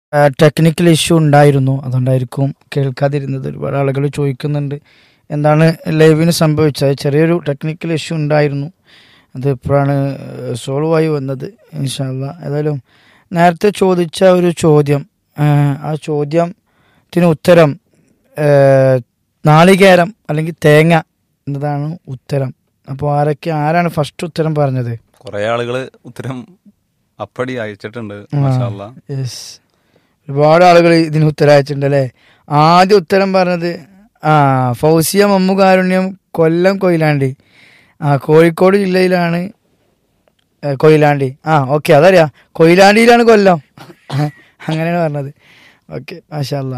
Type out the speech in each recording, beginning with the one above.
Technical issue ഉണ്ടായിരുന്നു അതുകൊണ്ടായിരിക്കും കേൾക്കാതിരുന്നത് ഒരുപാട് ആളുകൾ ചോദിക്കുന്നുണ്ട് എന്താണ് ലൈവിന് സംഭവിച്ചത് ചെറിയൊരു ടെക്നിക്കൽ ഇഷ്യൂ ഉണ്ടായിരുന്നു അത് ഇപ്പോഴാണ് സോൾവ് ആയി വന്നത് ഇൻഷാല്ല ഏതായാലും നേരത്തെ ചോദിച്ച ഒരു ചോദ്യം ആ, ആ ചോദ്യത്തിന് ഉത്തരം ആ, നാളികേരം അല്ലെങ്കിൽ തേങ്ങ എന്നതാണ് ഉത്തരം അപ്പോൾ ആരൊക്കെ ആരാണ് ഫസ്റ്റ് ഉത്തരം പറഞ്ഞത് കുറെ ആളുകള് ഉത്തരം അപ്പടി അയച്ചിട്ടുണ്ട് ആ. മാഷാല്ലാ. യെസ് ഒരുപാട് ആളുകൾ ഇതിന് ഉത്തരം അയച്ചിട്ടുണ്ട് അല്ലേ ആദ്യം ഉത്തരം പറഞ്ഞത് ആ ഫൗസിയ മമ്മുകാരുണ്യം കൊല്ലം കൊയിലാണ്ടി ആ കോഴിക്കോട് ജില്ലയിലാണ് ഏ, കൊയിലാണ്ടി ആ ഓക്കെ അതറിയാം കൊയിലാണ്ടിയിലാണ് കൊല്ലം അങ്ങനെയാണ് പറഞ്ഞത് ഓക്കെ മാഷല്ല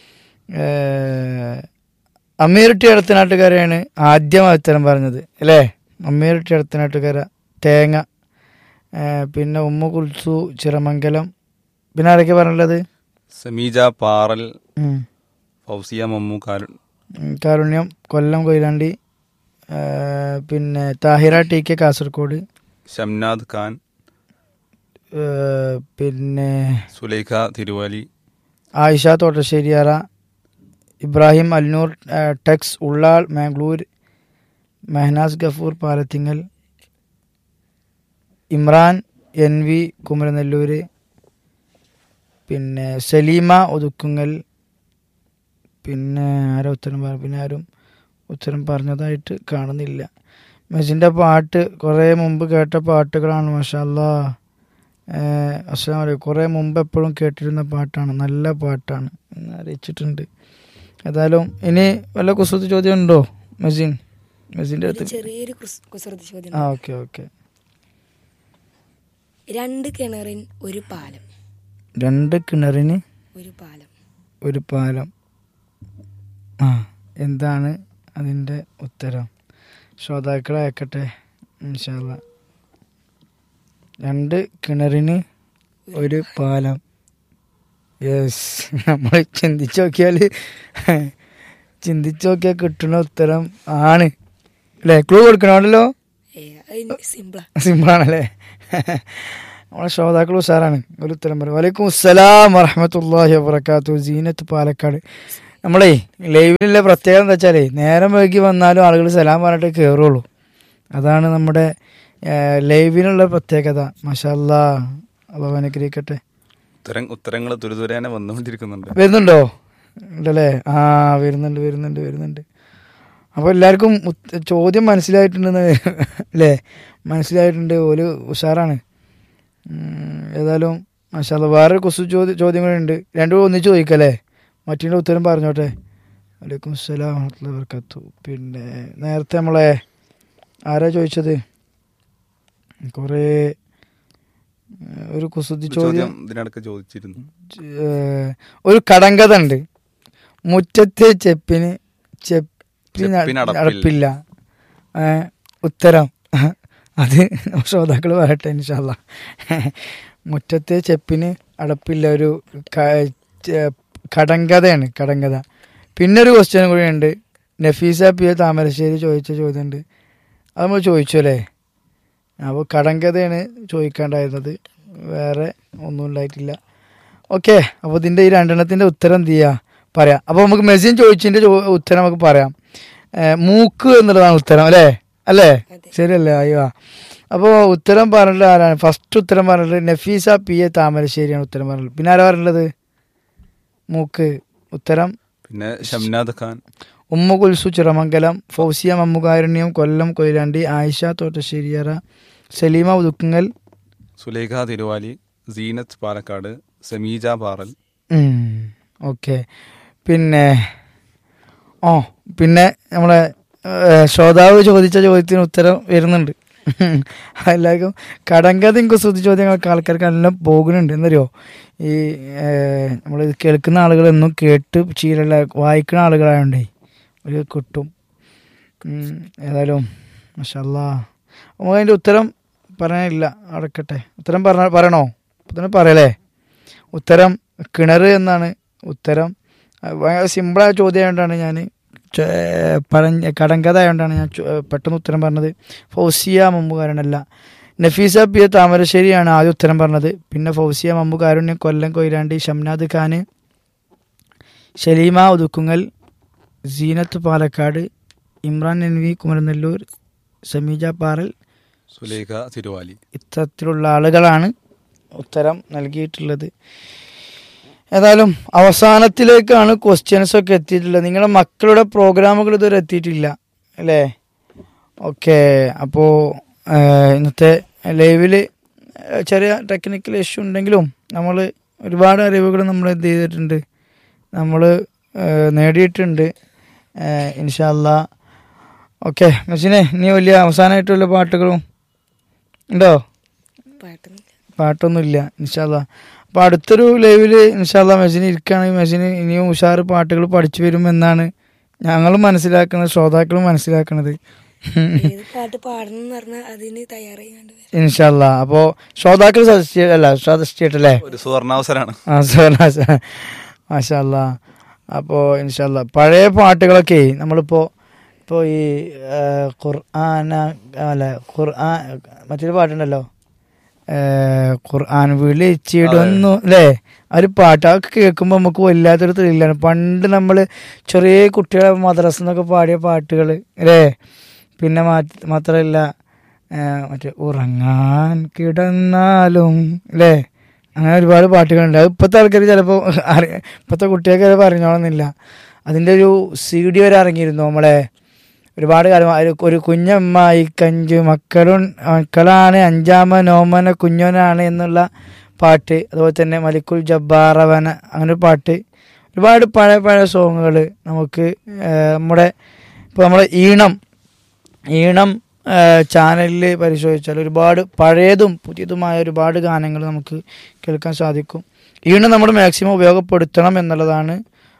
അമ്മീരട്ടി അടുത്തനാട്ടുകാരെയാണ് ആദ്യമായി ഉത്തരം പറഞ്ഞത് അല്ലേ അമ്മീരട്ടി അടുത്തനാട്ടുകാര തേങ്ങ ഏ, പിന്നെ ഉമ്മ കുൽസു ചിറമംഗലം പിന്നെ ആരൊക്കെ പറഞ്ഞുള്ളത് സമീജ പാറൽ ഉം. ഫൗസിയ മമ്മു കാരു ഉം, കാരുണ്യം കൊല്ലം കൊയിലാണ്ടി ഏ, പിന്നെ താഹിറ ടി കെ കാസർഗോഡ് ഷംനാദ് ഖാൻ ഏ, പിന്നെ സുലൈഖ തിരുവാലി ആയിഷ തോട്ടശ്ശേരിയാറ ഇബ്രാഹിം അൽനൂർ ഏ, ടെക്സ് ഉള്ളാൾ മാംഗ്ലൂർ മെഹനാസ് ഗഫൂർ പാലത്തിങ്ങൽ ഇമ്രാൻ എൻ വി കുമരനെല്ലൂർ പിന്നെ സലീമ ഒതുക്കുങ്ങൽ പിന്നെ ആരും ഉത്തരം പറ പിന്നെ ആരും ഉത്തരം പറഞ്ഞതായിട്ട് കാണുന്നില്ല മെസ്സിൻ്റെ പാട്ട് കുറേ മുമ്പ് കേട്ട പാട്ടുകളാണ് മഷാല്ലാ അസ്സാം വലൈക്കും കുറേ മുമ്പ് എപ്പോഴും കേട്ടിരുന്ന പാട്ടാണ് നല്ല പാട്ടാണ് എന്ന് അറിയിച്ചിട്ടുണ്ട് ഏതായാലും ഇനി വല്ല കുസൃതി ചോദ്യം ഉണ്ടോ മെസ്സിൻ മെസ്സിൻ്റെ ഒരു അടുത്ത് ചെറിയൊരു കുസ്- കുസൃതി ചോദ്യം ആ ഓക്കെ ഓക്കെ രണ്ട് കിണറിൻ ഒരു പാലം രണ്ട് കിണറിന് ഒരു പാലം ഒരു പാലം ആ എന്താണ് അതിൻ്റെ ഉത്തരം ശ്രോതാക്കളെ അയക്കട്ടെ ഇൻഷാല്ല രണ്ട് കിണറിന് ഒരു പാലം യെസ് നമ്മൾ ചിന്തിച്ച് നോക്കിയാൽ ചിന്തിച്ച് നോക്കിയാൽ കിട്ടുന്ന ഉത്തരം ആണ് അല്ലേ ക്ലൂ കൊടുക്കണമല്ലോ ഏ അത് സിമ്പിളാ സിമ്പിളാണല്ലേ നമ്മളെ ശ്രോതാക്കൾ ഉഷാറാണ് ഒരു ഉത്തരം പറയും വലൈക്കും അസ്സലാം വറഹമത്തല്ലാഹി വബർക്കാത്തു സീനത്ത് പാലക്കാട് നമ്മളേ ലൈവിലുള്ള പ്രത്യേകത എന്താ വെച്ചാലേ നേരം വൈകി വന്നാലും ആളുകൾ സലാം പറഞ്ഞിട്ട് കയറുള്ളൂ അതാണ് നമ്മുടെ ഏഹ്, ലൈവിനുള്ള പ്രത്യേകത മഷാല്ലാ അള്ളാഹു അനുഗ്രഹിക്കട്ടെ ഉത്തരം ഉത്തരങ്ങൾ തുരുതുരേനെ വന്നുകൊണ്ടിരിക്കുന്നുണ്ട് വരുന്നുണ്ടോ ഉണ്ടല്ലേ ആ വരുന്നുണ്ട് വരുന്നുണ്ട് വരുന്നുണ്ട് അപ്പോൾ എല്ലാവർക്കും ഉത്ത- ചോദ്യം മനസ്സിലായിട്ടുണ്ടെന്ന് അല്ലേ മനസ്സിലായിട്ടുണ്ട് ഒരു ഉഷാറാണ് ഉം, ഏതായാലും മാഷാല്ല വേറൊരു കുസു ചോദ്യം ചോദ്യം കൂടെ ഉണ്ട് രണ്ടും ഒന്നിച്ച് ചോദിക്കല്ലേ മറ്റേ ഉത്തരം പറഞ്ഞോട്ടെ വലൈക്കും അസ്സലാം വറഹ്മത്തുള്ളാഹി വബറകാത്തു പിന്നെ നേരത്തെ നമ്മളെ ആരാ ചോദിച്ചത് കുറേ ഏഹ്, ഒരു കുസൃതി ഒരു ചോദ്യം ചോദ്യം ഇതിനടക്ക് ചോദിച്ചിരുന്നു ഏഹ് ഒരു കടങ്കഥ ഉണ്ട് മുറ്റത്തെ ചെപ്പിന് ചെപ്പിന് ചെപ്പിന് അടപ്പില്ല. അടപ്പില്ല ഏഹ് ഉത്തരം അത് ശ്രോതാക്കൾ പറയട്ടെ ഇൻഷാല്ല മുറ്റത്തെ ചെപ്പിന് അടപ്പില്ല ഒരു ക- ചെ- കടങ്കഥയാണ് കടങ്കഥ പിന്നെ ഒരു ക്വസ്റ്റ്യൻ കൂടി ഉണ്ട് നഫീസ പി എ താമരശ്ശേരി ചോദിച്ച ചോദ്യമുണ്ട് അത് നമ്മൾ ചോദിച്ചു അല്ലേ അപ്പോൾ കടങ്കഥയാണ് ചോദിക്കാണ്ടായിരുന്നത് വേറെ ഒന്നും ഉണ്ടായിട്ടില്ല ഓക്കെ അപ്പോൾ ഇതിൻ്റെ ഈ രണ്ടെണ്ണത്തിൻ്റെ ഉത്തരം എന്ത് ചെയ്യുക പറയാം അപ്പോൾ നമുക്ക് മെസ്സിൻ ചോദിച്ചതിൻ്റെ ചോ- ഉത്തരം നമുക്ക് പറയാം ഏ, മൂക്ക് എന്നുള്ളതാണ് ഉത്തരം അല്ലേ അല്ലേ അതെ. ശരിയല്ലേ അയ്യോ അപ്പോൾ ഉത്തരം പറഞ്ഞിട്ട് ആരാണ് ഫസ്റ്റ് ഉത്തരം പറഞ്ഞിട്ട് നഫീസ പി എ താമരശ്ശേരിയാണ് ഉത്തരം പറഞ്ഞത് പിന്നെ ആരാ പറഞ്ഞത് മൂക്ക് ഉത്തരം പിന്നെ ഷംനാദ് ഖാൻ ഉമ്മ കുൽസു ചിറമംഗലം ഫൗസിയ മമ്മുകാരുണ്യം കൊല്ലം കൊയിലാണ്ടി ആയിഷ തോട്ടശ്ശേരിയറ സലീമ ഉതുക്കുങ്ങൽ സുലൈഖ തിരുവാലി സീനത്ത് പാലക്കാട് സമീജ പാറൽ ഓക്കെ പിന്നെ ഓ പിന്നെ നമ്മളെ ഏഹ്, ശ്രോതാവ് ചോദിച്ച ചോദ്യത്തിന് ഉത്തരം വരുന്നുണ്ട് എല്ലാവർക്കും കടങ്കഥയും കുസൃതി ചോദ്യങ്ങളൊക്കെ ആൾക്കാർക്ക് എല്ലാം പോകുന്നുണ്ട് എന്നറിയോ ഈ നമ്മൾ കേൾക്കുന്ന ആളുകൾ എന്നും കേട്ട് ശീലമുള്ള വായിക്കുന്ന ആളുകളായോണ്ടേ ഒരു കിട്ടും ഉം, ഏതായാലും മഷല്ലാ നമുക്ക് അതിൻ്റെ ഉത്തരം പറയാനില്ല അടക്കട്ടെ ഉത്തരം പറഞ്ഞ പറയണോ ഉത്തരം പറയലേ ഉത്തരം കിണർ എന്നാണ് ഉത്തരം അത് ഭയങ്കര സിമ്പിളായ ചോദ്യം ആയതുകൊണ്ടാണ് ഞാൻ പറഞ്ഞ കടങ്കഥ ആയതുകൊണ്ടാണ് ഞാൻ ചോ- പെട്ടെന്ന് ഉത്തരം പറഞ്ഞത് ഫൗസിയ മുമ്പുകാരനല്ല നഫീസ പി എ താമരശ്ശേരിയാണ് ആദ്യം ഉത്തരം പറഞ്ഞത് പിന്നെ ഫൗസിയ മമ്മു കാരുണ്യം കൊല്ലം കൊയിലാണ്ടി ഷംനാദ് ഖാന് ഷലീമ ഉതുക്കുങ്ങൽ സീനത്ത് പാലക്കാട് ഇമ്രാൻ എൻ വി കുമരനെല്ലൂർ സമീജ പാറൽ സുലേഖ തിരുവാലി ഇത്തരത്തിലുള്ള ആളുകളാണ് ഉത്തരം നൽകിയിട്ടുള്ളത് ഏതായാലും അവസാനത്തിലേക്കാണ് ക്വസ്റ്റ്യൻസ് ഒക്കെ എത്തിയിട്ടുള്ളത് നിങ്ങളുടെ മക്കളുടെ പ്രോഗ്രാമുകൾ ഇതുവരെ എത്തിയിട്ടില്ല അല്ലേ ഓക്കെ അപ്പോൾ ഇന്നത്തെ ലൈവിൽ ചെറിയ ടെക്നിക്കൽ ഇഷ്യൂ ഉണ്ടെങ്കിലും നമ്മൾ ഒരുപാട് അറിവുകൾ നമ്മൾ എന്ത് ചെയ്തിട്ടുണ്ട് നമ്മൾ നേടിയിട്ടുണ്ട് ഇൻഷാല്ല ഓക്കെ മെസ്സിനെ ഇനി വലിയ അവസാനമായിട്ടുള്ള പാട്ടുകളും ഉണ്ടോ പാട്ടൊന്നും പാട്ടൊന്നുമില്ല ഇൻഷാല്ല അപ്പോൾ അടുത്തൊരു ലൈവിൽ ഇൻഷാല്ല മെസ്സിന് ഇരിക്കുകയാണെങ്കിൽ മെസ്സിന് ഇനിയും ഉഷാറ് പാട്ടുകൾ പഠിച്ചു വരുമെന്നാണ് ഞങ്ങളും മനസ്സിലാക്കുന്നത് ശ്രോതാക്കളും മനസ്സിലാക്കുന്നത് ഏത് പാട്ട് പാടണം എന്ന് പറഞ്ഞാൽ അതിന് തയ്യാറായിക്കാണ്ട് വരാം ഇൻഷാല്ല അപ്പോൾ ശ്രോതാക്കൾ സജസ്റ്റ് ചെയ്യ- അല്ല സജസ്റ്റ് ചെയ്തിട്ടല്ലേ ഒരു സുവർണാവസരമാണ് ആ സോനാ മാഷല്ല അപ്പോൾ ഇൻഷാല്ല പഴയ പാട്ടുകളൊക്കെ നമ്മളിപ്പോൾ ഇപ്പോൾ ഈ ആ, ഖുർആന അല്ല ഖുർആൻ മറ്റൊരു പാട്ടുണ്ടല്ലോ ഏ, ഖുർആൻ വിളിച്ചിടുന്നു അല്ലേ ആ ഒരു പാട്ട് അതൊക്കെ കേൾക്കുമ്പോൾ നമുക്ക് വല്ലാത്തൊരു ത്രില്ലാണ് പണ്ട് നമ്മൾ ചെറിയ കുട്ടികളെ മദ്രസ എന്നൊക്കെ പാടിയ പാട്ടുകൾ അല്ലേ പിന്നെ മാറ്റ് മാത്രമല്ല ഏ, മറ്റേ ഉറങ്ങാൻ കിടന്നാലും അല്ലേ അങ്ങനെ ഒരുപാട് പാട്ടുകളുണ്ട് അത് ഇപ്പോഴത്തെ ആൾക്കാർ ചിലപ്പോൾ അറി ഇപ്പോഴത്തെ കുട്ടികൾക്ക് അത് പറഞ്ഞോളന്നില്ല അതിൻ്റെ ഒരു സി ഡി വരെ ഇറങ്ങിയിരുന്നു നമ്മളെ ഒരുപാട് കാലം ഒരു- ഒരു കുഞ്ഞമ്മായി കഞ്ചു മക്കളും മക്കളാണ് അഞ്ചാമൻ ഓമന കുഞ്ഞോനാണ് എന്നുള്ള പാട്ട് അതുപോലെ തന്നെ മലിക്കുൽ ജബ്ബാറവന അങ്ങനെ ഒരു പാട്ട് ഒരുപാട് പഴയ പഴയ സോങ്ങുകൾ നമുക്ക് ആ, നമ്മുടെ ഇപ്പോൾ നമ്മുടെ ഈണം ഈണം ചാനലിൽ പരിശോധിച്ചാൽ ഒരുപാട് പഴയതും പുതിയതുമായ ഒരുപാട് ഗാനങ്ങൾ നമുക്ക് കേൾക്കാൻ സാധിക്കും ഈണം നമ്മൾ മാക്സിമം ഉപയോഗപ്പെടുത്തണം എന്നുള്ളതാണ്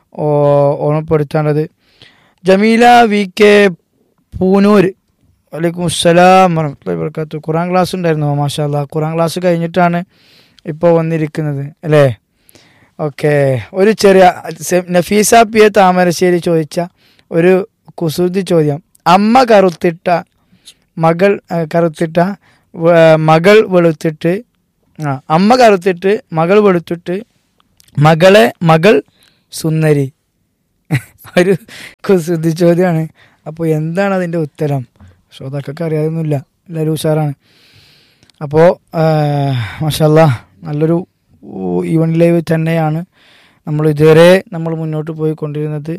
ഓ- ഓർമ്മപ്പെടുത്തേണ്ടത് ജമീല വി കെ പൂനൂർ വലൈക്കും അസ്സലാം വറഹ്മത്തുള്ളാഹി വബറകാത്തു ഖുറാൻ ക്ലാസ് ഉണ്ടായിരുന്നു മാഷാ അല്ലാ ഖുറാൻ ക്ലാസ് കഴിഞ്ഞിട്ടാണ് ഇപ്പോൾ വന്നിരിക്കുന്നത് അല്ലേ ഓക്കെ ഒരു ചെറിയ സെ- നഫീസ പി എ താമരശ്ശേരി ചോദിച്ച ഒരു കുസൃതി ചോദ്യം അമ്മ കറുത്തിട്ട മകൾ ആ, കറുത്തിട്ട വ- മകൾ വെളുത്തിട്ട് ആ അമ്മ കറുത്തിട്ട് മകൾ വെളുത്തിട്ട് മകളെ മകൾ സുന്ദരി ഒരു കുസൃതി ചോദ്യമാണ് അപ്പോൾ എന്താണ് അതിൻ്റെ ഉത്തരം ശ്രോതാക്കൾക്ക് അറിയാതൊന്നുമില്ല എല്ലാവരും ഉഷാറാണ് അപ്പോൾ മഷല്ല നല്ലൊരു ഈവൻ ലൈവ് തന്നെയാണ് നമ്മൾ ഇതുവരെ നമ്മൾ മുന്നോട്ട് പോയിക്കൊണ്ടിരുന്നത്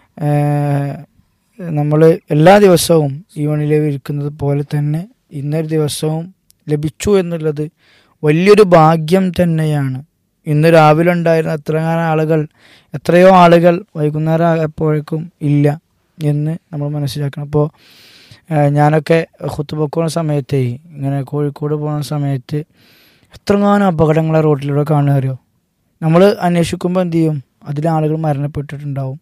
നമ്മൾ എല്ലാ ദിവസവും ഈവൻ ലൈവ് ഇരിക്കുന്നത് പോലെ തന്നെ ഇന്നൊരു ദിവസവും ലഭിച്ചു എന്നുള്ളത് വലിയൊരു ഭാഗ്യം തന്നെയാണ് ഇന്ന് രാവിലെ ഉണ്ടായിരുന്ന എത്രങ്ങാനും ആളുകൾ എത്രയോ ആളുകൾ വൈകുന്നേരം ആയപ്പോഴേക്കും ഇല്ല എന്ന് നമ്മൾ മനസ്സിലാക്കണം അപ്പോൾ ഞാനൊക്കെ ഹുത്തുബ പോകുന്ന സമയത്തേ ഇങ്ങനെ കോഴിക്കോട് പോകുന്ന സമയത്ത് എത്രങ്ങാനും അപകടങ്ങളെ റോഡിലൂടെ കാണുക അറിയോ നമ്മൾ അന്വേഷിക്കുമ്പോൾ എന്ത് ചെയ്യും അതിൽ ആളുകൾ മരണപ്പെട്ടിട്ടുണ്ടാവും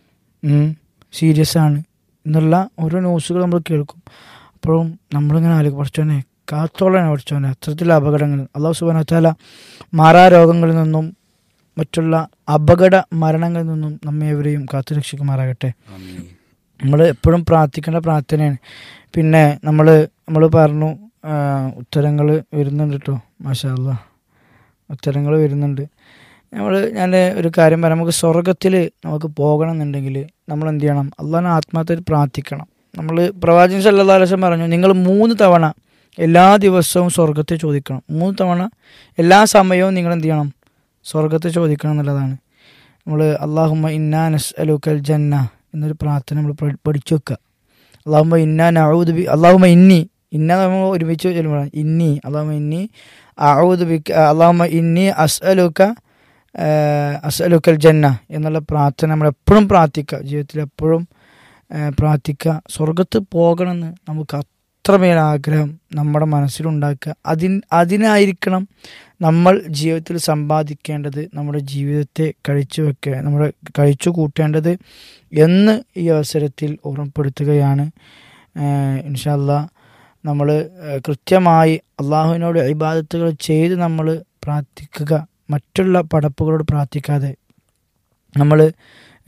സീരിയസ് ആണ് എന്നുള്ള ഓരോ ന്യൂസുകൾ നമ്മൾ കേൾക്കും അപ്പോഴും നമ്മളിങ്ങനെ ആലോചിക്കും പഠിച്ചോനെ കാത്തോളാണ് പഠിച്ചോനെ അത്തരത്തിലുള്ള അപകടങ്ങൾ അള്ളാഹു സുബാനത്താല മാറാ രോഗങ്ങളിൽ നിന്നും മറ്റുള്ള അപകട മരണങ്ങളിൽ നിന്നും നമ്മെ എവരെയും കാത്തു രക്ഷിക്കുമാറാകട്ടെ ആമീൻ. നമ്മൾ എപ്പോഴും പ്രാർത്ഥിക്കേണ്ട പ്രാർത്ഥനയാണ് പിന്നെ നമ്മൾ നമ്മൾ പറഞ്ഞു ഉത്തരങ്ങൾ വരുന്നുണ്ട് കേട്ടോ മാഷാ അല്ലാ ഉത്തരങ്ങൾ വരുന്നുണ്ട് നമ്മൾ ഞാൻ ഒരു കാര്യം പറയാം നമുക്ക് സ്വർഗത്തിൽ നമുക്ക് പോകണം എന്നുണ്ടെങ്കിൽ നമ്മൾ എന്ത് ചെയ്യണം അള്ളാഹാൻ ആത്മാർത്ഥത്തിൽ പ്രാർത്ഥിക്കണം നമ്മൾ പ്രവാചകൻ സല്ലാ അലസം പറഞ്ഞു നിങ്ങൾ മൂന്ന് തവണ എല്ലാ ദിവസവും സ്വർഗത്തെ ചോദിക്കണം മൂന്ന് തവണ എല്ലാ സമയവും നിങ്ങൾ എന്ത് ചെയ്യണം സ്വർഗത്തെ ചോദിക്കണം എന്നുള്ളതാണ് നമ്മൾ അള്ളാഹുമ്മ ഇന്നാ നസ് അലുക്കൽ ജന്ന എന്നൊരു പ്രാർത്ഥന നമ്മൾ പഠി- പഠിച്ചു വെക്കുക അള്ളാഹുമ്മ ഇന്നാ നഊദ് ബി അള്ളാഹുമ്മ ഇന്നി ഇന്ന നമ്മൾ ഒരുമിച്ച് ചെല്ലുമ്പോൾ ഇന്നി അള്ളാഹുമ്മ ഇന്നി അഊദ് ബി അള്ളാഹുമ്മ ഇന്നി അസ്അലുക്ക അസ്അലുക്കൽ ജന്ന എന്നുള്ള പ്രാർത്ഥന നമ്മൾ എപ്പോഴും പ്രാർത്ഥിക്കുക ജീവിതത്തിൽ എപ്പോഴും ആ, പ്രാർത്ഥിക്കുക സ്വർഗത്ത് പോകണമെന്ന് നമുക്ക് അത്രമേൽ ആഗ്രഹം നമ്മുടെ മനസ്സിലുണ്ടാക്കുക അതിൻ അതിനായിരിക്കണം നമ്മൾ ജീവിതത്തിൽ സമ്പാദിക്കേണ്ടത് നമ്മുടെ ജീവിതത്തെ കഴിച്ചു വെക്കുക നമ്മുടെ കഴിച്ചു കൂട്ടേണ്ടത് എന്ന് ഈ അവസരത്തിൽ ഓർമ്മപ്പെടുത്തുകയാണ് ഇൻഷല്ല നമ്മൾ കൃത്യമായി അള്ളാഹുവിനോട് ഇബാദത്തുകൾ ചെയ്ത് നമ്മൾ പ്രാർത്ഥിക്കുക മറ്റുള്ള പടപ്പുകളോട് പ്രാർത്ഥിക്കാതെ നമ്മൾ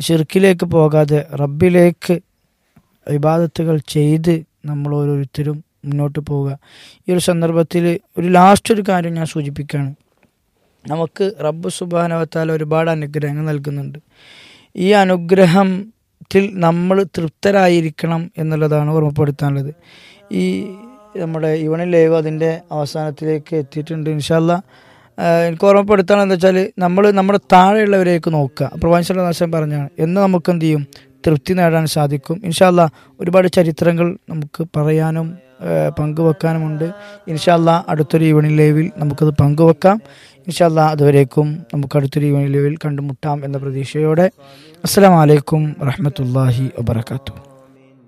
ഷിർക്കിലേക്ക് പോകാതെ റബ്ബിലേക്ക് ഇബാദത്തുകൾ ചെയ്ത് നമ്മൾ ഓരോരുത്തരും മുന്നോട്ട് പോവുക ഈ ഒരു സന്ദർഭത്തിൽ ഒരു ലാസ്റ്റ് ഒരു കാര്യം ഞാൻ സൂചിപ്പിക്കുകയാണ് നമുക്ക് റബ്ബ് സുബാനവത്താൽ ഒരുപാട് അനുഗ്രഹങ്ങൾ നൽകുന്നുണ്ട് ഈ അനുഗ്രഹത്തിൽ നമ്മൾ തൃപ്തരായിരിക്കണം എന്നുള്ളതാണ് ഓർമ്മപ്പെടുത്താനുള്ളത് ഈ നമ്മുടെ ഇവണിൽ ലൈവ് അതിൻ്റെ അവസാനത്തിലേക്ക് എത്തിയിട്ടുണ്ട് ഇൻഷാല്ല എനിക്ക് ഓർമ്മപ്പെടുത്താൻ എന്താ വെച്ചാൽ നമ്മൾ നമ്മുടെ താഴെയുള്ളവരേക്ക് നോക്കുക പ്രവാചക നാശം പറഞ്ഞാണ് എന്ന് നമുക്ക് എന്ത് ചെയ്യും തൃപ്തി നേടാൻ സാധിക്കും ഇൻഷാല്ല ഒരുപാട് ചരിത്രങ്ങൾ നമുക്ക് പറയാനും ഏഹ്, പങ്കുവെക്കാനുമുണ്ട് ഇൻഷാല്ല അടുത്തൊരു ഈവനിങ് ലൈവിൽ നമുക്കത് പങ്കുവെക്കാം ഇൻഷാല്ല അതുവരേക്കും നമുക്ക് അടുത്തൊരു ഈവനിങ് ലൈവിൽ കണ്ടുമുട്ടാം എന്ന പ്രതീക്ഷയോടെ അസ്സലാമു അലൈക്കും വറഹ്മത്തുള്ളാഹി വബറകാതുഹു